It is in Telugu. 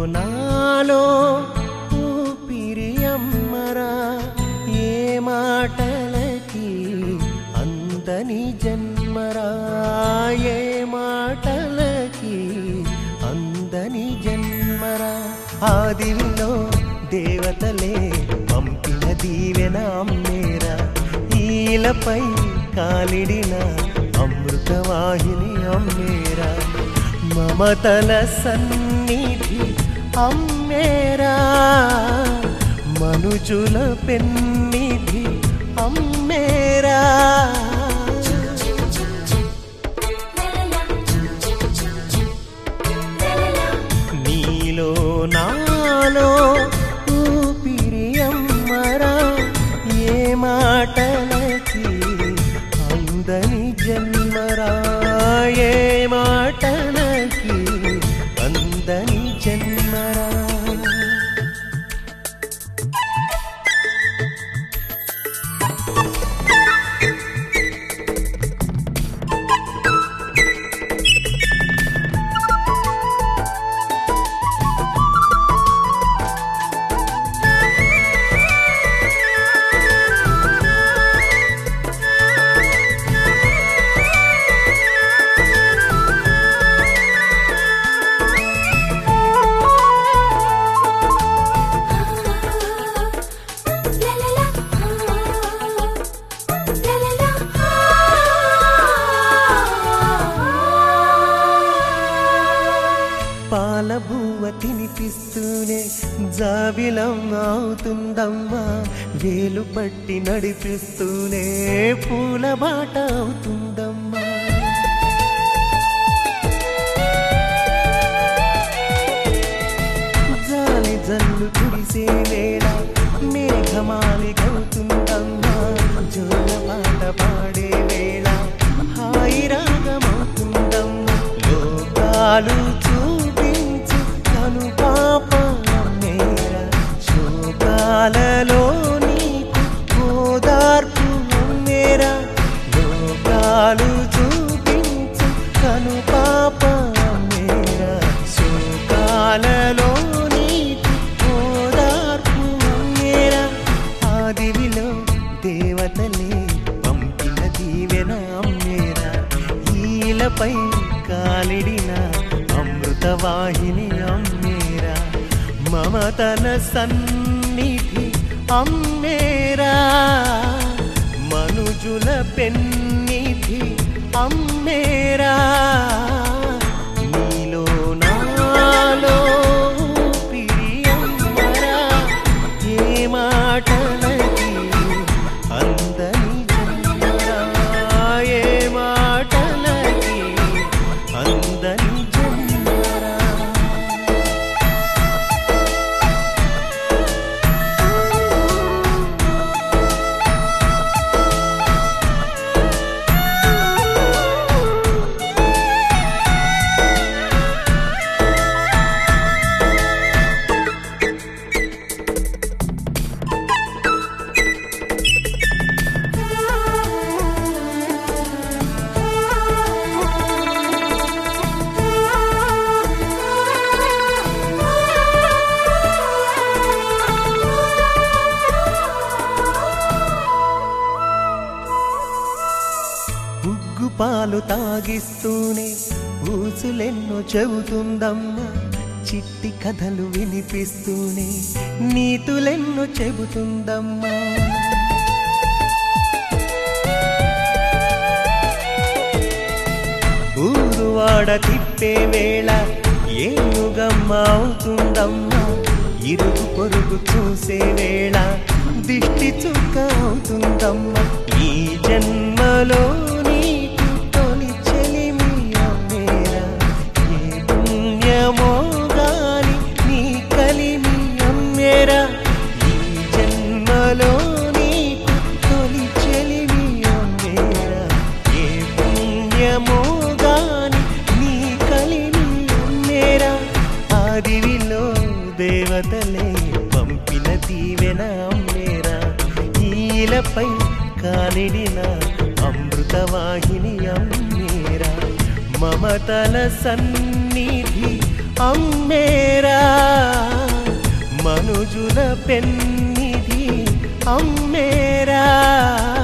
నాలో ఊపిరి అమ్మరా ఏ మాటలకి అందని జన్మరా ఏ మాటలకి అందని జన్మరా ఆదిలో దేవతలే పంపిన దీవెన అమ్మేరా ఈలపై కాలిడిన అమృతవాహిని అమ్మేరా మమతల సన్నిధి అమ్మేరా మనుజుల పెన్నిధి అమ్మేరా నీలో నాలో ఊపిరి అమ్మరా ఏ మాటలకి అందని జన్మరా ఏ మాటలకి అందని జన్మరా పాల బువ్వ తినిపిస్తూనే జాబిలం అవుతుందమ్మా వేలు పట్టి నడిపిస్తూనే పూల బాట అవుతుందమ్మా జాలి జల్లు కురిసే వేళ మేఘమాలి గౌతుందమ్మా జోల పాట పాడే వేళ హాయి రాగమవుతుందమ్మా లోకాలు చూపించు కను పాప మేర శోకాలలో నీకు ఓదార్పు మేరా లోకాలు చూపించు కను పాప మేరా శోకాలలో నీకు ఓదార్పు మేరా ఆదివిలో దేవతలే పంపిన దీవెన అమ్మేరా ఈలపై కాలిడిన అమృతవాహిని అమ్మేరా మమతల సన్నిధి అమ్మేరా మనుజుల పెన్నిధి అమ్మేరా నీలో నాలో ఊపిరి అమ్మరా ఏ మాటలకి అందని జన్మరా ఏ మాటలకి అందని జన్మరా ఉగ్గు పాలు తాగిస్తూనే ఊసులెన్నో చెబుతుందమ్మా చిట్టి కథలు వినిపిస్తూనే నీతులెన్నో చెబుతుందమ్మా ఊరువాడ తిప్పే వేళ ఏనుగమ్మ అవుతుందమ్మా ఇరుగు పొరుగు చూసే వేళ దిష్టి చుక్క అవుతుందమ్మా ఈ జన్మలో నీకు తొలి చెలిమి అమ్మేరా ఏ పుణ్యమో గాని నీ కలిమి అమ్మేరా ఈ జన్మలో నీకు తొలి చెలిమి అమ్మేరా ఏ పుణ్యమో గాని నీ కలిమి అమ్మేరా ఆదివిలో దేవతలే పంపిన దీవెన అమ్మేరా ఈలపై కాలిడిన అమృతవాహిని అమ్మేరా మమతల సన్నిధి అమ్మేరా మనుజుల పెన్నిధి అమ్మేరా